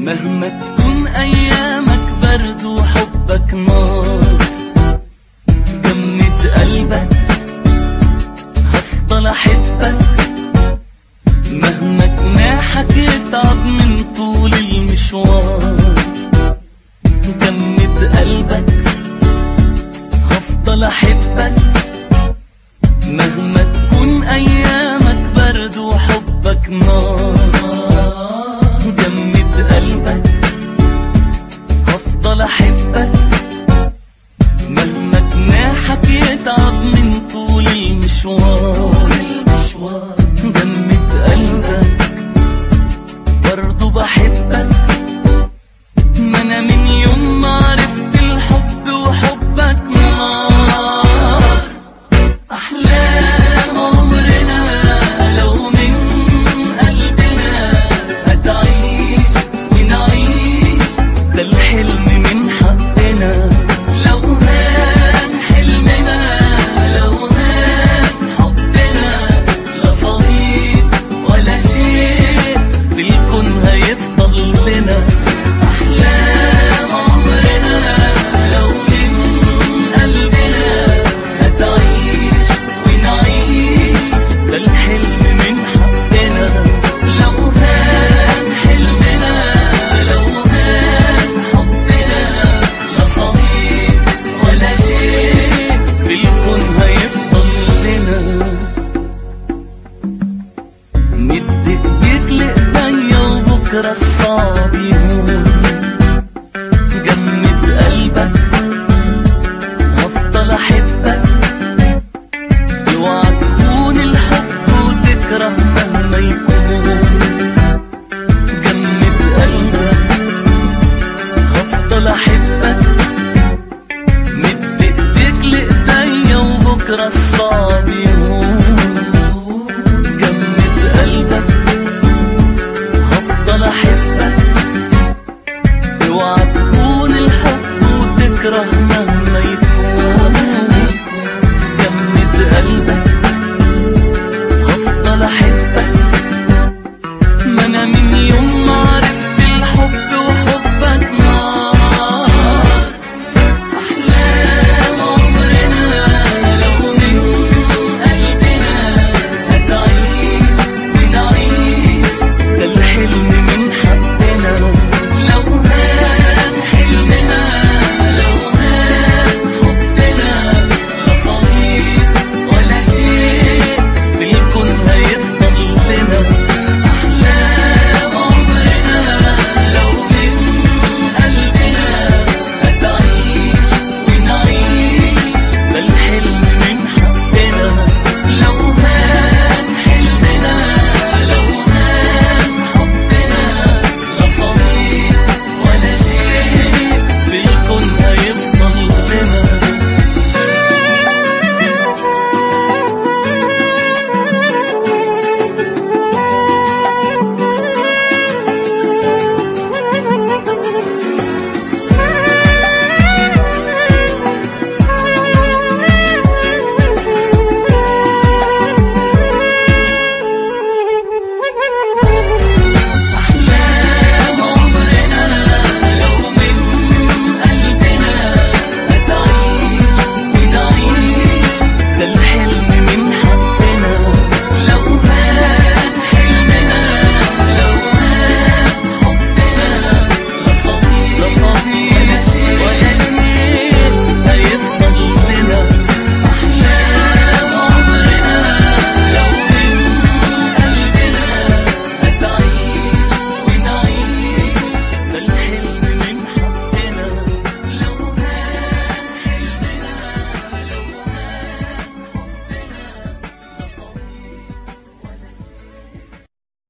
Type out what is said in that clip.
مهما تكون ايامك برد وحبك نار جمد قلبك هفضل احبك مهما جناحك يتعب من طول المشوار جمد قلبك هفضل احبك مهما تكون ايامك برد وحبك نار جمد قلبك هفضل احبك مهما جناحك يتعب من طول المشوار جمد قلبك برضو بحبك ما انا من يوم ما عرفت الحب وحبك نار أحلام عمرنا لو من قلبنا هتعيش ونعيش ده الحلم من حقنا لو هان حلمنا لو هان حبنا لا صديق ولا شيء في الكون هيفضل لنا أحلام عمرنا لو من قلبنا هتعيش ونعيش ده الحلم من حقنا لو هان حلمنا لو هان حبنا لا صديق ولا شيء في الكون هيفضل لنا مد ايديك لايديا وبكره الصعب يهون جمد قلبك هفضل احبك اوعى تكون الحب وتكره مهما يكون جمد قلبك هفضل احبك مد ايديك لايديا وبكره الصعب يهون جمد قلبك هفضل احبك اوعى تكون الحب وتكره مهما